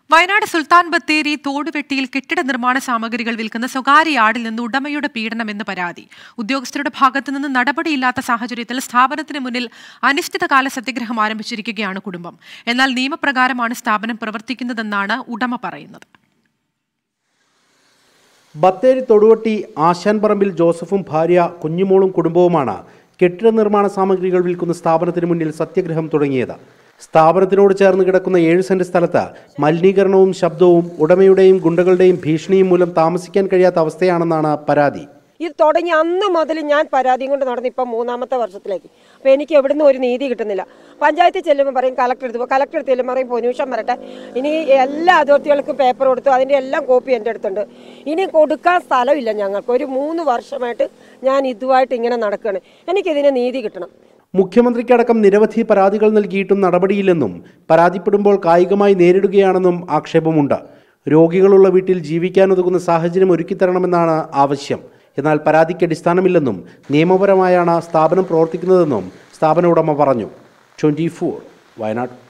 വയനാട് സുൽത്താൻ ബത്തേരി തോടുവെട്ടിയിൽ കെട്ടിട നിർമ്മാണ സാമഗ്രികൾ വിൽക്കുന്ന സ്വകാര്യ യാർഡിൽ നിന്ന് ഉടമയുടെ പീഡനമെന്ന് പരാതി ഉദ്യോഗസ്ഥരുടെ ഭാഗത്തു നിന്ന് നടപടിയില്ലാത്ത സാഹചര്യത്തിൽ സ്ഥാപനത്തിന് മുന്നിൽ അനിശ്ചിതകാല സത്യഗ്രഹം ആരംഭിച്ചിരിക്കുകയാണ് കുടുംബം എന്നാൽ നിയമപ്രകാരമാണ് സ്ഥാപനം പ്രവർത്തിക്കുന്നതെന്നാണ് ഉടമ പറയുന്നത് ബത്തേരി തൊടുവട്ടി ആശാൻ പറമ്പിൽ ജോസഫും ഭാര്യ കുഞ്ഞുമോളും കുടുംബവുമാണ് കെട്ടിട നിർമ്മാണ സാമഗ്രികൾ വിൽക്കുന്ന സ്ഥാപനത്തിന് മുന്നിൽ സത്യഗ്രഹം തുടങ്ങിയത് സ്ഥാപനത്തിനോട് ചേർന്ന് കിടക്കുന്ന ഏഴ് സെന്റ് സ്ഥലത്ത് മലിനീകരണവും ശബ്ദവും ഉടമയുടെയും ഗുണ്ടകളുടെയും ഭീഷണിയും മൂലം താമസിക്കാൻ കഴിയാത്ത അവസ്ഥയാണെന്നാണ് പരാതി ഇത് തുടങ്ങി അന്ന് മുതൽ ഞാൻ പരാതിയും കൊണ്ട് നടന്ന് ഇപ്പം മൂന്നാമത്തെ വർഷത്തിലേക്ക് അപ്പോൾ എനിക്ക് എവിടുന്ന് ഒരു നീതി കിട്ടുന്നില്ല പഞ്ചായത്തിൽ ചെല്ലുമ്പോൾ പറയും കളക്ടർ എടുത്ത് കളക്ടർ എടുത്ത് ചെല്ലുമ്പോൾ പറയും പൊല്യൂഷൻ വരട്ടെ ഇനി എല്ലാ അതോറിറ്റികൾക്കും പേപ്പർ കൊടുത്തു അതിൻ്റെ എല്ലാം കോപ്പി എൻ്റെ അടുത്തുണ്ട് ഇനി കൊടുക്കാൻ സ്ഥലമില്ല ഞങ്ങൾക്ക് ഒരു മൂന്ന് വർഷമായിട്ട് ഞാൻ ഇതുമായിട്ട് ഇങ്ങനെ നടക്കുകയാണ് എനിക്കിതിന് നീതി കിട്ടണം മുഖ്യമന്ത്രിക്കടക്കം നിരവധി പരാതികൾ നൽകിയിട്ടും നടപടിയില്ലെന്നും പരാതിപ്പെടുമ്പോൾ കായികമായി നേരിടുകയാണെന്നും ആക്ഷേപമുണ്ട് രോഗികളുള്ള വീട്ടിൽ ജീവിക്കാനുതകുന്ന സാഹചര്യം ഒരുക്കിത്തരണമെന്നാണ് ആവശ്യം എന്നാൽ പരാതിക്ക് അടിസ്ഥാനമില്ലെന്നും നിയമപരമായാണ് സ്ഥാപനം പ്രവർത്തിക്കുന്നതെന്നും സ്ഥാപന ഉടമ പറഞ്ഞു ട്വൻറ്റി വയനാട്